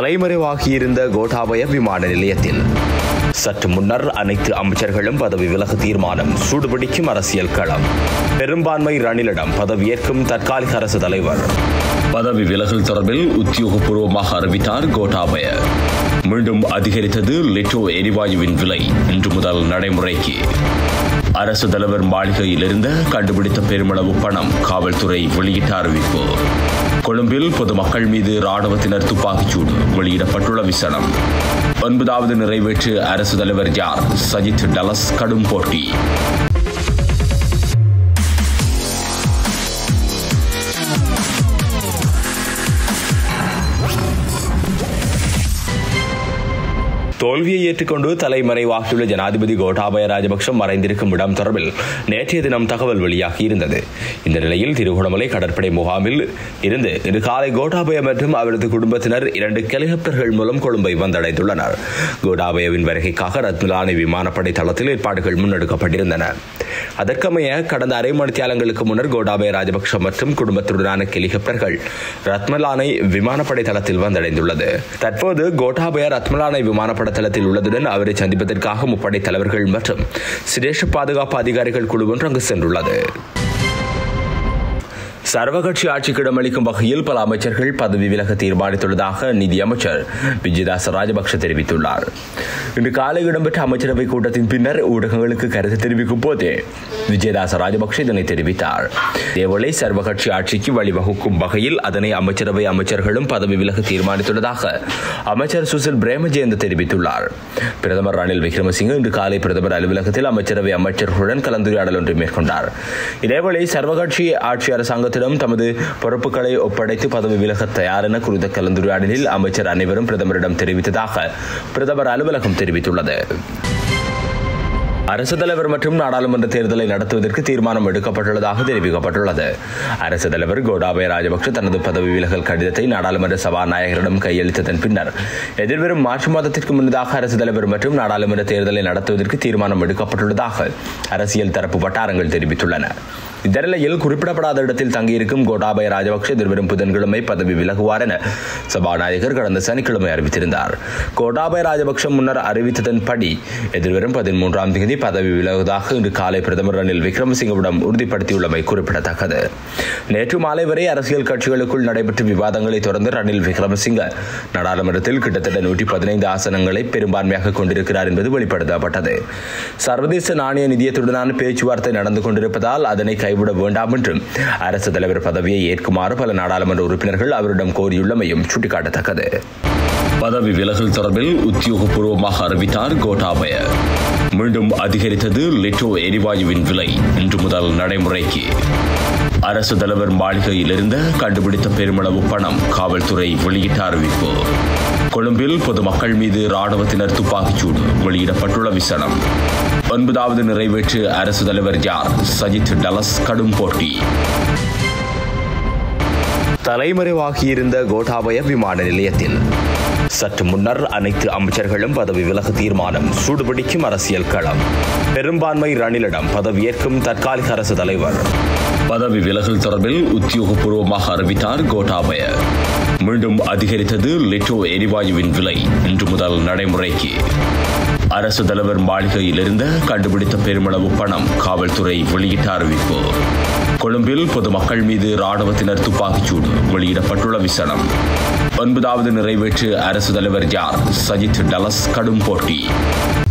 தலைமறைவாகியிருந்த கோட்டாபய விமான நிலையத்தில் சற்று முன்னர் அனைத்து அமைச்சர்களும் பதவி விலக தீர்மானம் சூடுபிடிக்கும் அரசியல் களம் பெரும்பான்மை ரணிலிடம் பதவியேற்கும் தற்காலிக அரசு தலைவர் பதவி விலகல் தொடர்பில் உத்தியோகபூர்வமாக அறிவித்தார் கோட்டாபய மீண்டும் அதிகரித்தது லிட்டோ எரிவாயுவின் விலை இன்று முதல் நடைமுறைக்கு அரசு தலைவர் மாளிகையிலிருந்து கண்டுபிடித்த பெருமளவு பணம் காவல்துறை வெளியிட்ட அறிவிப்பு கொழும்பில் பொதுமக்கள் மீது ராணுவத்தினர் துப்பாக்கிச்சூடு வெளியிடப்பட்டுள்ள விசனம் ஒன்பதாவது நிறைவேற்று அரசு தலைவர் யார் சஜித் டலஸ் கடும் போட்டி தோல்வியை ஏற்றுக்கொண்டு தலைமறைவாகியுள்ள ஜனாதிபதி கோட்டாபய ராஜபக்ஷ மறைந்திருக்கும் இடம் தொடர்பில் நேற்றைய தினம் தகவல் வெளியாகி இருந்தது இந்த நிலையில் திருகோணமலை கடற்படை முகாமில் இருந்து இன்று காலை கோட்டாபய மற்றும் அவரது குடும்பத்தினர் இரண்டு ஹெலிகாப்டர்கள் மூலம் கொழும்பை வந்தடைந்துள்ளனர் கோட்டாபயவின் வருகைக்காக ரத்மலானி விமானப்படை தளத்தில் ஏற்பாடுகள் முன்னெடுக்கப்பட்டிருந்தன அதற்கமைய கடந்த அரை மணித்தியாலங்களுக்கு முன்னர் கோட்டாபய ராஜபக்ஷ மற்றும் குடும்பத்துடனான ஹெலிகாப்டர்கள் ரத்மலானை விமானப்படை தளத்தில் வந்தடைந்துள்ளது தற்போது கோட்டாபய ரத்மலானை விமானப்படை தளத்தில் உள்ளதுடன் அவரை சந்திப்பதற்காக முப்படை தலைவர்கள் மற்றும் சிரேஷ்ட பாதுகாப்பு அதிகாரிகள் குழு ஒன்று அங்கு சென்றுள்ளது சர்வகட்சி ஆட்சிக்கு இடமளிக்கும் வகையில் பல அமைச்சர்கள் பதவி விலக தீர்மானித்துள்ளதாக நிதியமைச்சர் விஜயதாச ராஜபக்ஷ தெரிவித்துள்ளார் இன்று காலை இடம்பெற்ற அமைச்சரவை கூட்டத்தின் பின்னர் ஊடகங்களுக்கு கருத்து தெரிவிக்கும் போதே விஜயதாச ராஜபக்ஷ இதனை தெரிவித்தார் இதேவேளை சர்வகட்சி ஆட்சிக்கு வழிவகுக்கும் வகையில் அதனை அமைச்சரவை அமைச்சர்களும் பதவி விலக தீர்மானித்துள்ளதாக அமைச்சர் சுசில் பிரேமஜெயந்த் தெரிவித்துள்ளார் பிரதமர் ரணில் விக்ரமசிங்கே இன்று காலை பிரதமர் அலுவலகத்தில் அமைச்சரவை அமைச்சர்களுடன் கலந்துரையாடல் ஒன்றை மேற்கொண்டார் இதேவேளை சர்வகட்சி ஆட்சி அரசாங்கத்திடம் தமது பொறுப்புகளை ஒப்படைத்து பதவி விலக தயார் என குறித்த கலந்துரையாடலில் அமைச்சர் அனைவரும் பிரதமரிடம் தெரிவித்ததாக பிரதமர் அலுவலகம் தெரிவித்துள்ளது அரசு தலைவர் மற்றும் நாடாளுமன்ற தேர்தலை நடத்துவதற்கு தீர்மானம் எடுக்கப்பட்டுள்ளதாக தெரிவிக்கப்பட்டுள்ளது அரசு தலைவர் கோடாபய ராஜபக்ஷ தனது பதவி விலகல் கடிதத்தை நாடாளுமன்ற சபாநாயகரிடம் கையளித்ததன் பின்னர் எதிர்வரும் மார்ச் மாதத்திற்கு முன்னதாக அரசு தலைவர் மற்றும் நாடாளுமன்ற தேர்தலை நடத்துவதற்கு தீர்மானம் எடுக்கப்பட்டுள்ளதாக அரசியல் தரப்பு வட்டாரங்கள் தெரிவித்துள்ளன இந்த நிலையில் குறிப்பிடப்படாத இடத்தில் தங்கியிருக்கும் கோட்டாபய ராஜபக்ஷ எதிர்வரும் புதன்கிழமை பதவி விலகுவார் என சபாநாயகர் கடந்த சனிக்கிழமை அறிவித்திருந்தார் கோட்டாபய ராஜபக்ஷ முன்னர் அறிவித்ததன்படி எதிர்வரும் பதிமூன்றாம் தேதி பதவி விலகுவதாக இன்று காலை பிரதமர் ரணில் விக்ரமசிங்கவிடம் உறுதிப்படுத்தியுள்ளமை குறிப்பிடத்தக்கது நேற்று மாலை வரை அரசியல் கட்சிகளுக்குள் நடைபெற்ற விவாதங்களை தொடர்ந்து ரணில் விக்ரமசிங்க நாடாளுமன்றத்தில் கிட்டத்தட்ட நூற்றி பதினைந்து ஆசனங்களை பெரும்பான்மையாக கொண்டிருக்கிறார் என்பது வெளிப்படுத்தப்பட்டது சர்வதேச நாணய நிதியத்துடனான பேச்சுவார்த்தை நடந்து கொண்டிருப்பதால் அதனை கைவிட வேண்டாம் என்றும் அரசு தலைவர் பதவியை ஏற்குமாறு பல நாடாளுமன்ற உறுப்பினர்கள் அவரிடம் கோரியுள்ளமையும் சுட்டிக்காட்டத்தக்கது பதவி விலகல் தொடர்பில் உத்தியோகபூர்வமாக அறிவித்தார் கோட்டாபய மீண்டும் அதிகரித்தது லிட்டோ எரிவாயுவின் விலை இன்று முதல் நடைமுறைக்கு அரசு தலைவர் மாளிகையிலிருந்து கண்டுபிடித்த பெருமளவு பணம் காவல்துறை வெளியிட்ட அறிவிப்பு கொழும்பில் பொதுமக்கள் மீது ராணுவத்தினர் துப்பாக்கிச்சூடு வெளியிடப்பட்டுள்ள விசனம் ஒன்பதாவது நிறைவேற்று அரசு தலைவர் யார் சஜித் டலஸ் கடும் போட்டி தலைமறைவாகியிருந்த கோட்டாபய விமான நிலையத்தில் சற்று முன்னர் அனைத்து அமைச்சர்களும் பதவி விலக தீர்மானம் சூடுபிடிக்கும் அரசியல் களம் பெரும்பான்மை ரணிலிடம் பதவியேற்கும் தற்காலிக அரசு தலைவர் பதவி விலகல் தொடர்பில் உத்தியோகபூர்வமாக அறிவித்தார் கோட்டாபய மீண்டும் அதிகரித்தது லிட்டோ எரிவாயுவின் விலை இன்று முதல் நடைமுறைக்கு அரசு தலைவர் மாளிகையிலிருந்து கண்டுபிடித்த பெருமளவு பணம் காவல்துறை வெளியிட்ட அறிவிப்பு கொழும்பில் பொதுமக்கள் மீது ராணுவத்தினர் துப்பாக்கிச்சூடு வெளியிடப்பட்டுள்ள விசனம் ஒன்பதாவது நிறைவேற்று அரசு தலைவர் யார் சஜித் டலஸ் கடும் போட்டி